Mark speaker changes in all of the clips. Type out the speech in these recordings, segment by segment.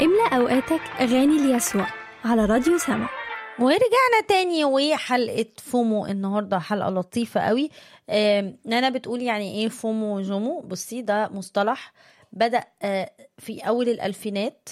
Speaker 1: املأ أوقاتك أغاني ليسوع على راديو سما
Speaker 2: ورجعنا تاني وحلقة فومو النهاردة حلقة لطيفة قوي آم، نانا بتقول يعني ايه فومو وجومو بصي ده مصطلح بدأ آه، في أول الألفينات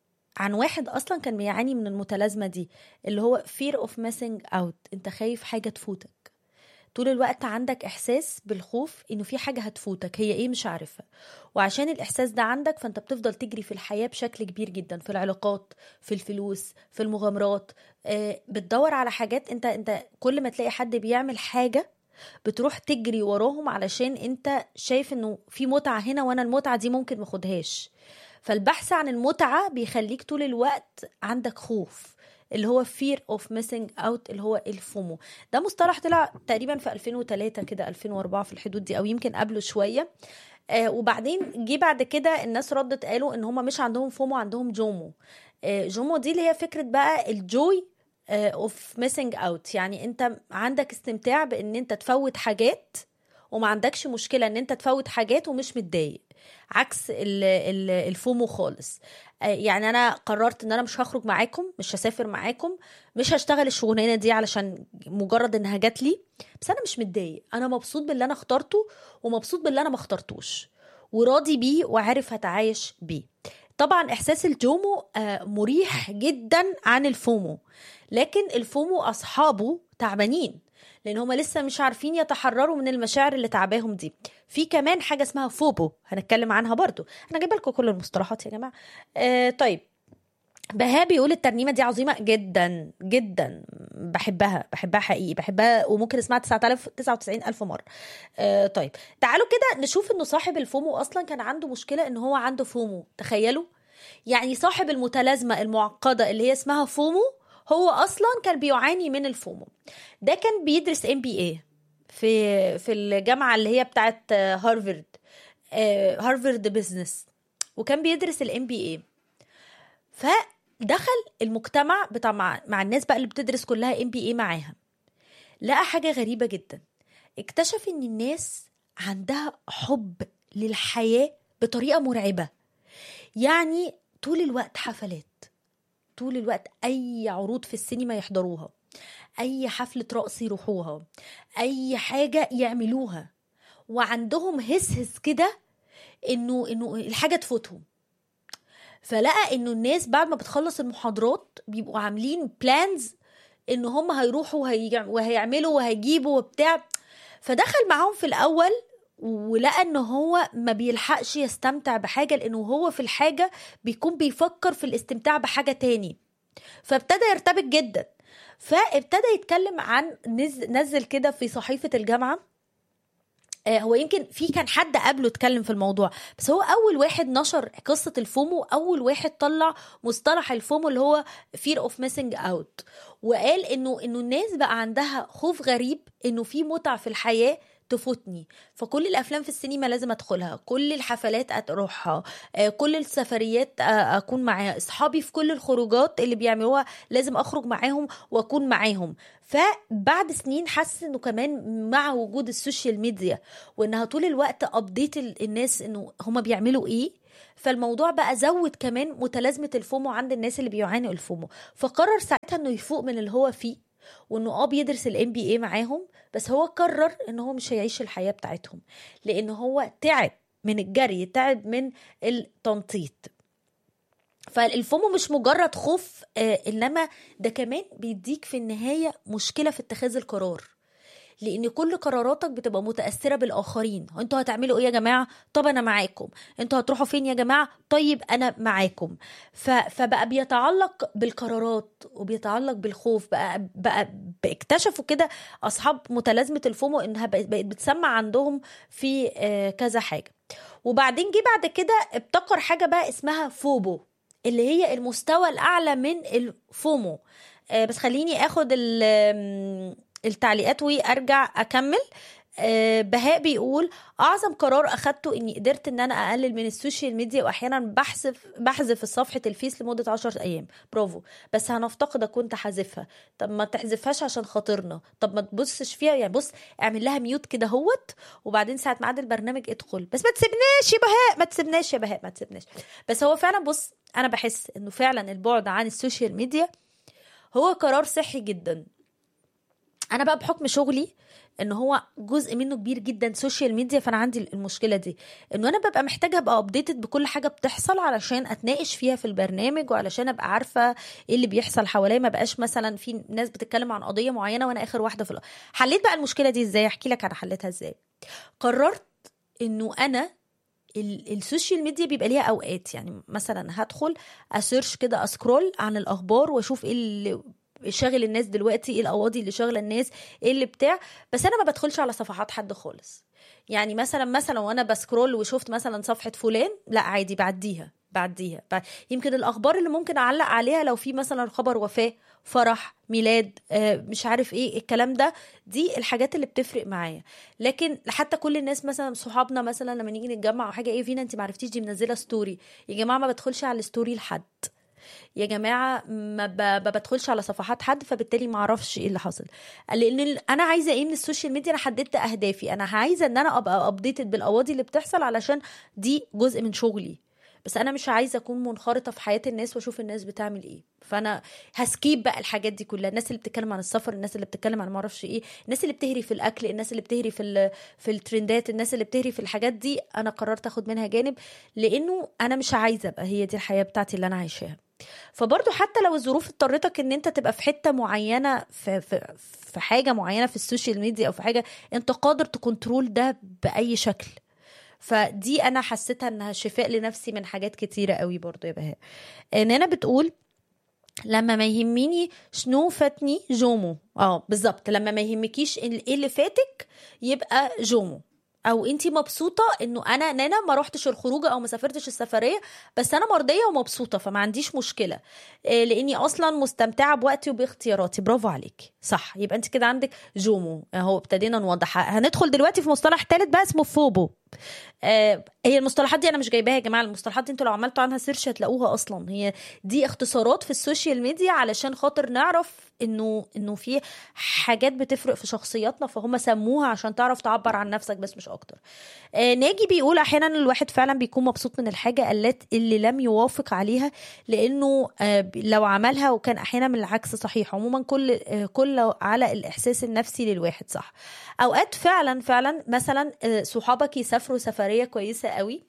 Speaker 2: عن واحد أصلا كان بيعاني من المتلازمة دي اللي هو fear of missing out انت خايف حاجة تفوتك طول الوقت عندك إحساس بالخوف إنه في حاجة هتفوتك هي إيه مش عارفها وعشان الإحساس ده عندك فأنت بتفضل تجري في الحياة بشكل كبير جدا في العلاقات في الفلوس في المغامرات آه، بتدور على حاجات انت انت كل ما تلاقي حد بيعمل حاجه بتروح تجري وراهم علشان انت شايف انه في متعه هنا وانا المتعه دي ممكن ماخدهاش فالبحث عن المتعه بيخليك طول الوقت عندك خوف اللي هو fear of missing out اللي هو الفومو ده مصطلح طلع تقريبا في 2003 كده 2004 في الحدود دي او يمكن قبله شويه آه وبعدين جه بعد كده الناس ردت قالوا ان هم مش عندهم فومو عندهم جومو آه جومو دي اللي هي فكره بقى الجوي اوف ميسنج اوت يعني انت عندك استمتاع بان انت تفوت حاجات وما عندكش مشكله ان انت تفوت حاجات ومش متضايق عكس ال- ال- الفومو خالص آه، يعني انا قررت ان انا مش هخرج معاكم مش هسافر معاكم مش هشتغل الشغلانه دي علشان مجرد انها جات لي بس انا مش متضايق انا مبسوط باللي انا اخترته ومبسوط باللي انا ما اخترتوش وراضي بيه وعارف هتعايش بيه طبعا احساس الجومو آه، مريح جدا عن الفومو لكن الفومو اصحابه تعبانين لان هما لسه مش عارفين يتحرروا من المشاعر اللي تعباهم دي في كمان حاجه اسمها فوبو هنتكلم عنها برضو انا جايبه لكم كل المصطلحات يا جماعه آه طيب بهاء بيقول الترنيمه دي عظيمه جدا جدا بحبها بحبها حقيقي بحبها وممكن اسمعها 9000 99000 مره آه طيب تعالوا كده نشوف انه صاحب الفومو اصلا كان عنده مشكله ان هو عنده فومو تخيلوا يعني صاحب المتلازمه المعقده اللي هي اسمها فومو هو اصلا كان بيعاني من الفومو ده كان بيدرس ام بي اي في في الجامعه اللي هي بتاعت آه، هارفارد آه، هارفارد بزنس وكان بيدرس الام بي اي فدخل المجتمع بتاع مع, مع الناس بقى اللي بتدرس كلها ام بي اي معاها لقى حاجه غريبه جدا اكتشف ان الناس عندها حب للحياه بطريقه مرعبه يعني طول الوقت حفلات طول الوقت اي عروض في السينما يحضروها اي حفله رقص يروحوها اي حاجه يعملوها وعندهم هس هس كده انه انه الحاجه تفوتهم فلقى انه الناس بعد ما بتخلص المحاضرات بيبقوا عاملين بلانز ان هم هيروحوا وهيع- وهيعملوا وهيجيبوا وبتاع فدخل معاهم في الاول ولقى ان هو ما بيلحقش يستمتع بحاجه لانه هو في الحاجه بيكون بيفكر في الاستمتاع بحاجه تاني فابتدى يرتبك جدا فابتدى يتكلم عن نز- نزل كده في صحيفه الجامعه آه، هو يمكن في كان حد قبله اتكلم في الموضوع بس هو اول واحد نشر قصه الفومو اول واحد طلع مصطلح الفومو اللي هو fear of missing out وقال انه انه الناس بقى عندها خوف غريب انه في متعه في الحياه تفوتني فكل الافلام في السينما لازم ادخلها كل الحفلات اروحها آه، كل السفريات آه، اكون معاها اصحابي في كل الخروجات اللي بيعملوها لازم اخرج معاهم واكون معاهم فبعد سنين حس انه كمان مع وجود السوشيال ميديا وانها طول الوقت ابديت الناس انه هما بيعملوا ايه فالموضوع بقى زود كمان متلازمه الفومو عند الناس اللي بيعانوا الفومو فقرر ساعتها انه يفوق من اللي هو فيه وانه اه بيدرس الام بي اي معاهم بس هو قرر ان هو مش هيعيش الحياه بتاعتهم لان هو تعب من الجري تعب من التنطيط فالفومو مش مجرد خوف آه انما ده كمان بيديك في النهايه مشكله في اتخاذ القرار لان كل قراراتك بتبقى متاثره بالاخرين انتوا هتعملوا ايه يا جماعه طب انا معاكم انتوا هتروحوا فين يا جماعه طيب انا معاكم ف... فبقى بيتعلق بالقرارات وبيتعلق بالخوف بقى بقى اكتشفوا كده اصحاب متلازمه الفومو انها بقت بقت بتسمع عندهم في آه، كذا حاجه وبعدين جه بعد كده ابتكر حاجه بقى اسمها فوبو اللي هي المستوى الاعلى من الفومو آه، بس خليني اخد ال- آم، التعليقات وارجع اكمل آه، بهاء بيقول اعظم قرار اخدته اني قدرت ان انا اقلل من السوشيال ميديا واحيانا بحذف بحذف صفحه الفيس لمده 10 ايام برافو بس هنفتقدك وانت حذفها طب ما تحذفهاش عشان خاطرنا طب ما تبصش فيها يعني بص اعمل لها ميوت كده هوت وبعدين ساعه ميعاد البرنامج ادخل بس ما تسيبناش يا بهاء ما تسيبناش يا بهاء ما تسيبناش بس هو فعلا بص انا بحس انه فعلا البعد عن السوشيال ميديا هو قرار صحي جدا انا بقى بحكم شغلي ان هو جزء منه كبير جدا سوشيال ميديا فانا عندي المشكله دي انه انا ببقى محتاجه ابقى ابديتد بكل حاجه بتحصل علشان اتناقش فيها في البرنامج وعلشان ابقى عارفه ايه اللي بيحصل حواليا ما بقاش مثلا في ناس بتتكلم عن قضيه معينه وانا اخر واحده في الأ- حليت بقى المشكله دي ازاي احكي لك انا حليتها ازاي قررت انه انا ال- السوشيال ميديا بيبقى ليها اوقات يعني مثلا هدخل اسيرش كده اسكرول عن الاخبار واشوف ايه اللي شاغل الناس دلوقتي ايه القواضي اللي شاغله الناس ايه اللي بتاع بس انا ما بدخلش على صفحات حد خالص يعني مثلا مثلا وانا بسكرول وشفت مثلا صفحه فلان لا عادي بعديها بعديها بعد... يمكن الاخبار اللي ممكن اعلق عليها لو في مثلا خبر وفاه فرح ميلاد آه، مش عارف ايه الكلام ده دي الحاجات اللي بتفرق معايا لكن حتى كل الناس مثلا صحابنا مثلا لما نيجي نتجمع او حاجه ايه فينا انت ما عرفتيش دي منزله ستوري يا جماعه ما بدخلش على الستوري لحد يا جماعه ما, ب... ما بدخلش على صفحات حد فبالتالي ما اعرفش ايه اللي حصل لان ال- انا عايزه ايه من السوشيال ميديا انا حددت اهدافي انا عايزه ان انا ابقى ابديتد بالقواضي اللي بتحصل علشان دي جزء من شغلي بس انا مش عايزه اكون منخرطه في حياه الناس واشوف الناس بتعمل ايه فانا هسكيب بقى الحاجات دي كلها الناس اللي بتتكلم عن السفر الناس اللي بتتكلم عن ما اعرفش ايه الناس اللي بتهري في الاكل الناس اللي بتهري في ال- في الترندات الناس اللي بتهري في الحاجات دي انا قررت اخد منها جانب لانه انا مش عايزه ابقى هي دي الحياه بتاعتي اللي انا عايشاها فبرضه حتى لو الظروف اضطرتك ان انت تبقى في حته معينه في في في حاجه معينه في السوشيال ميديا او في حاجه انت قادر تكنترول ده باي شكل فدي انا حسيتها انها شفاء لنفسي من حاجات كتيره قوي برضه يا بهاء ان انا بتقول لما ما يهمني شنو فاتني جومو اه بالظبط لما ما يهمكيش ال- ايه اللي فاتك يبقى جومو او انتي مبسوطه انه انا نانا ما روحتش الخروجه او ما سافرتش السفريه بس انا مرضيه ومبسوطه فما عنديش مشكله إيه، لاني اصلا مستمتعه بوقتي وباختياراتي برافو عليك صح يبقى انت كده عندك جومو اهو ابتدينا نوضح هندخل دلوقتي في مصطلح ثالث بقى اسمه فوبو آه، هي المصطلحات دي انا مش جايباها يا جماعه المصطلحات دي انتوا لو عملتوا عنها سيرش هتلاقوها اصلا هي دي اختصارات في السوشيال ميديا علشان خاطر نعرف انه انه في حاجات بتفرق في شخصياتنا فهم سموها عشان تعرف تعبر عن نفسك بس مش اكتر آه، ناجي بيقول احيانا الواحد فعلا بيكون مبسوط من الحاجه التي اللي لم يوافق عليها لانه آه، ب- لو عملها وكان احيانا من العكس صحيح عموما كل آه، كل على الاحساس النفسي للواحد صح اوقات فعلا فعلا مثلا آه، صحابك يسافروا سفريه كويسه قوي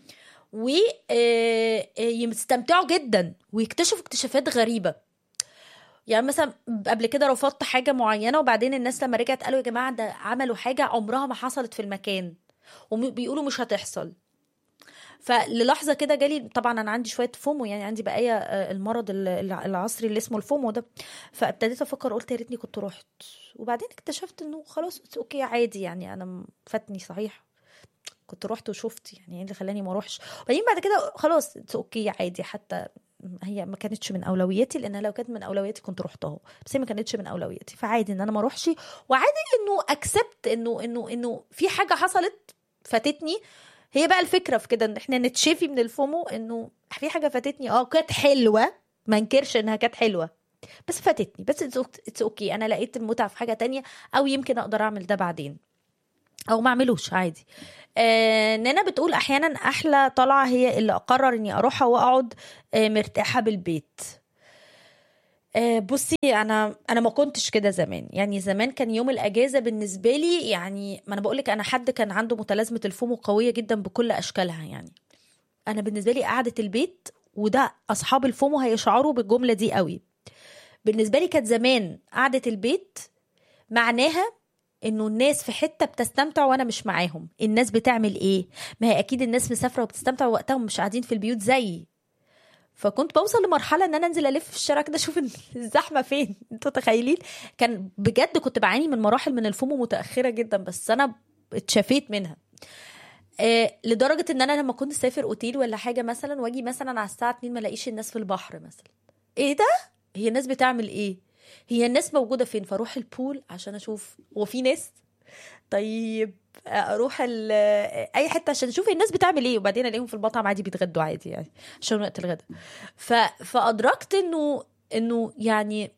Speaker 2: ويستمتعوا جدا ويكتشفوا اكتشافات غريبه يعني مثلا قبل كده رفضت حاجه معينه وبعدين الناس لما رجعت قالوا يا جماعه ده عملوا حاجه عمرها ما حصلت في المكان وبيقولوا مش هتحصل فللحظه كده جالي طبعا انا عندي شويه فومو يعني عندي بقايا آه، المرض ال- الع- العصري اللي اسمه الفومو ده فابتديت افكر قلت يا ريتني كنت رحت وبعدين اكتشفت انه خلاص it's اوكي عادي يعني انا م- فاتني صحيح كنت رحت وشفت يعني ايه اللي خلاني ما اروحش وبعدين بعد كده خلاص it's اوكي عادي حتى هي ما كانتش من اولوياتي لانها لو كانت من اولوياتي كنت رحتها بس هي ما كانتش من اولوياتي فعادي ان انا ما اروحش وعادي انه اكسبت انه انه انه في حاجه حصلت فاتتني هي بقى الفكره في كده ان احنا نتشافي من الفومو انه في حاجه فاتتني اه كانت حلوه ما انكرش انها كانت حلوه بس فاتتني بس اتس اوكي انا لقيت المتعه في حاجه تانية او يمكن اقدر اعمل ده بعدين او ما اعملوش عادي آه نانا بتقول احيانا احلى طلعه هي اللي اقرر اني اروحها واقعد آه مرتاحه بالبيت آه، بصي انا انا ما كنتش كده زمان يعني زمان كان يوم الاجازه بالنسبه لي يعني ما انا بقول لك انا حد كان عنده متلازمه الفومو قويه جدا بكل اشكالها يعني انا بالنسبه لي قعده البيت وده اصحاب الفومو هيشعروا بالجمله دي قوي بالنسبه لي كانت زمان قعده البيت معناها انه الناس في حته بتستمتع وانا مش معاهم الناس بتعمل ايه ما هي اكيد الناس مسافره وبتستمتع وقتها مش قاعدين في البيوت زيي فكنت بوصل لمرحله ان انا انزل الف في الشارع كده اشوف الزحمه فين انتوا متخيلين كان بجد كنت بعاني من مراحل من الفومو متاخره جدا بس انا اتشافيت منها آه لدرجه ان انا لما كنت اسافر اوتيل ولا حاجه مثلا واجي مثلا على الساعه 2 ما الاقيش الناس في البحر مثلا ايه ده هي الناس بتعمل ايه هي الناس موجوده فين فاروح البول عشان اشوف هو في ناس طيب اروح ال- اي حته عشان اشوف الناس بتعمل ايه وبعدين الاقيهم في المطعم عادي بيتغدوا عادي يعني عشان وقت الغدا ف... فادركت انه انه يعني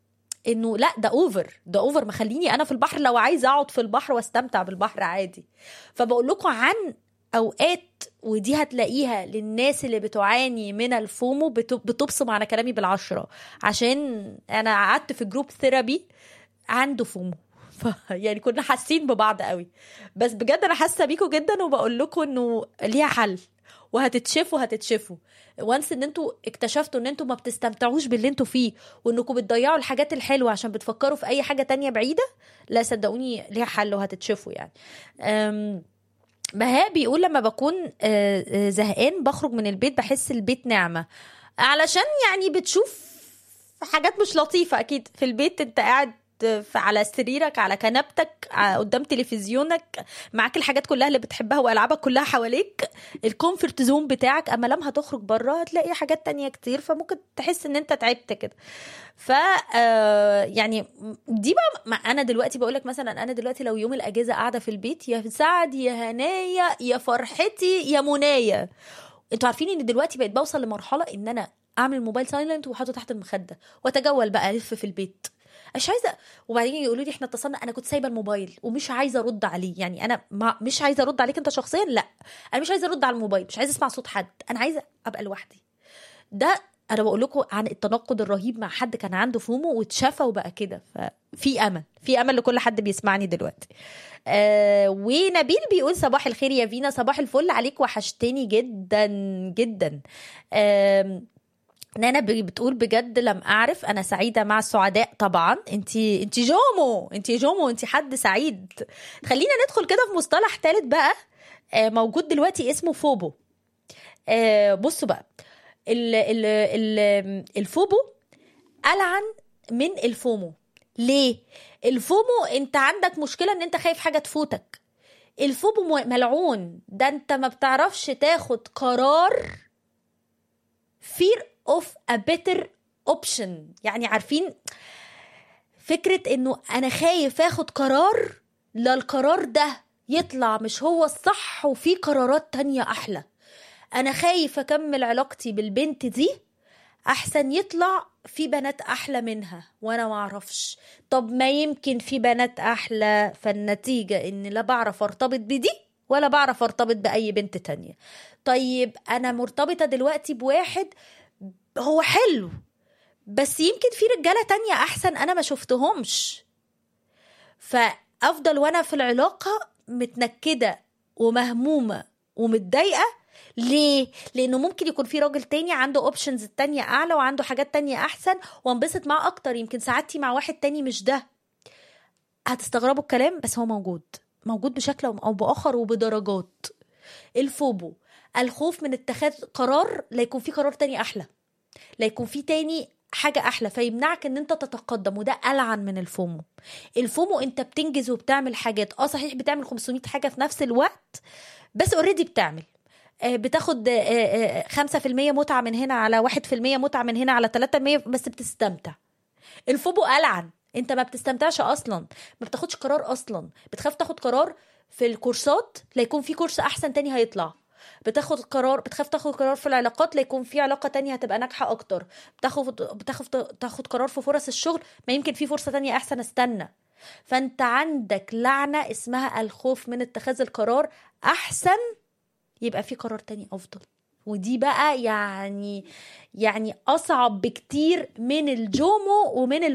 Speaker 2: انه لا ده اوفر ده اوفر مخليني انا في البحر لو عايزه اقعد في البحر واستمتع بالبحر عادي فبقول لكم عن اوقات ودي هتلاقيها للناس اللي بتعاني من الفومو بت- بتبصم على كلامي بالعشره عشان انا قعدت في جروب ثيرابي عنده فومو ف يعني كنا حاسين ببعض قوي بس بجد انا حاسه بيكم جدا وبقول لكم انه ليها حل وهتتشفوا هتتشفوا وانس ان انتوا اكتشفتوا ان انتوا ما بتستمتعوش باللي انتوا فيه وانكم بتضيعوا الحاجات الحلوه عشان بتفكروا في اي حاجه تانية بعيده لا صدقوني ليها حل وهتتشفوا يعني أم بهاء بيقول لما بكون آه، آه، زهقان بخرج من البيت بحس البيت نعمه علشان يعني بتشوف حاجات مش لطيفه اكيد في البيت انت قاعد في على سريرك على كنبتك ع- قدام تلفزيونك معاك الحاجات كلها اللي بتحبها والعابك كلها حواليك الكومفورت زون بتاعك اما لما هتخرج بره هتلاقي حاجات تانية كتير فممكن تحس ان انت تعبت كده ف آه، يعني دي بقى ما انا دلوقتي بقول لك مثلا انا دلوقتي لو يوم الاجازه قاعده في البيت يا سعد يا هنايا يا فرحتي يا منايا انتوا عارفين ان دلوقتي بقيت بوصل لمرحله ان انا اعمل الموبايل سايلنت واحطه تحت المخده واتجول بقى الف في البيت مش عايزه وبعدين يقولوا لي احنا اتصلنا انا كنت سايبه الموبايل ومش عايزه ارد عليه يعني انا ما مش عايزه ارد عليك انت شخصيا لا انا مش عايزه ارد على الموبايل مش عايزه اسمع صوت حد انا عايزه ابقى لوحدي ده انا بقول لكم عن التناقض الرهيب مع حد كان عنده فومو واتشفى وبقى كده ففي امل في امل لكل حد بيسمعني دلوقتي آه ونبيل بيقول صباح الخير يا فينا صباح الفل عليك وحشتني جدا جدا آه نانا ب- بتقول بجد لم اعرف انا سعيده مع السعداء طبعا انت انت جومو انت جومو انت حد سعيد خلينا ندخل كده في مصطلح ثالث بقى آه، موجود دلوقتي اسمه فوبو آه، بصوا بقى ال ال ال الفوبو ألعن من الفومو ليه الفومو انت عندك مشكله ان انت خايف حاجه تفوتك الفوبو م- ملعون ده انت ما بتعرفش تاخد قرار fear of a better option يعني عارفين فكرة انه انا خايف اخد قرار لا القرار ده يطلع مش هو الصح وفي قرارات تانية احلى انا خايف اكمل علاقتي بالبنت دي احسن يطلع في بنات احلى منها وانا ما اعرفش طب ما يمكن في بنات احلى فالنتيجة ان لا بعرف ارتبط بدي ولا بعرف ارتبط باي بنت تانية طيب انا مرتبطة دلوقتي بواحد هو حلو بس يمكن في رجالة تانية احسن انا ما شفتهمش فافضل وانا في العلاقة متنكدة ومهمومة ومتضايقة ليه؟ لأنه ممكن يكون في راجل تاني عنده اوبشنز تانية أعلى وعنده حاجات تانية أحسن وانبسط معاه أكتر يمكن سعادتي مع واحد تاني مش ده هتستغربوا الكلام بس هو موجود موجود بشكل أو بآخر وبدرجات الفوبو الخوف من اتخاذ قرار لا يكون في قرار تاني أحلى لا يكون في تاني حاجة أحلى فيمنعك إن أنت تتقدم وده ألعن من الفومو الفومو أنت بتنجز وبتعمل حاجات أه صحيح بتعمل 500 حاجة في نفس الوقت بس اوريدي بتعمل آه، بتاخد آه، آه، آه، 5% متعة من هنا على 1% متعة من هنا على 3% بس بتستمتع الفوبو ألعن انت ما بتستمتعش اصلا ما بتاخدش قرار اصلا بتخاف تاخد قرار في الكورسات لا يكون في كورس احسن تاني هيطلع بتاخد قرار بتخاف تاخد قرار في العلاقات لا يكون في علاقة تانية هتبقى ناجحة اكتر بتاخد بتاخد تاخد قرار في فرص الشغل ما يمكن في فرصة تانية احسن استنى فانت عندك لعنة اسمها الخوف من اتخاذ القرار احسن يبقى في قرار تاني افضل ودي بقى يعني يعني اصعب بكتير من الجومو ومن